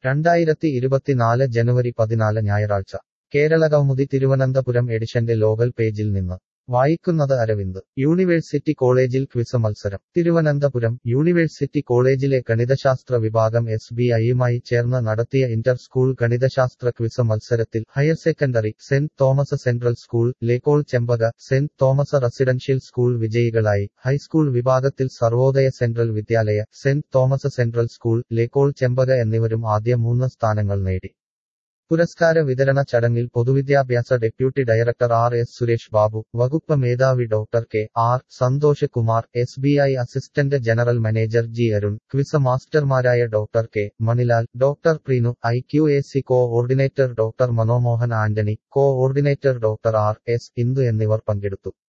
രണ്ടായിരത്തി ഇരുപത്തിനാല് ജനുവരി പതിനാല് ഞായറാഴ്ച കേരളകൗമുദി തിരുവനന്തപുരം എഡിഷന്റെ ലോകൽ പേജിൽ നിന്ന് വായിക്കുന്നത് അരവിന്ദ് യൂണിവേഴ്സിറ്റി കോളേജിൽ ക്വിസ് മത്സരം തിരുവനന്തപുരം യൂണിവേഴ്സിറ്റി കോളേജിലെ ഗണിതശാസ്ത്ര വിഭാഗം എസ് ബി ഐയുമായി ചേർന്ന് നടത്തിയ ഇന്റർ സ്കൂൾ ഗണിതശാസ്ത്ര ക്വിസ് മത്സരത്തിൽ higher secondary saint Thomas central school ലേക്കോൾ Chempaka saint Thomas residential school വിജയികളായി ഹൈസ്കൂൾ വിഭാഗത്തിൽ Sarvodaya central Vidyalaya saint Thomas central school ലേക്കോൾ ചെമ്പക എന്നിവരും ആദ്യ മൂന്ന് സ്ഥാനങ്ങൾ നേടി പുരസ്കാര വിതരണ ചടങ്ങിൽ പൊതുവിദ്യാഭ്യാസ deputy director R S Suresh Babu വകുപ്പ് മേധാവി doctor K R Santhosh Kumar S B I assistant general manager G Arun quiz മാസ്റ്റർമാരായ doctor K Manilal doctor പ്രീനു I Q A C coordinator doctor Manomohan Antony coordinator doctor R S Indu എന്നിവർ പങ്കെടുത്തു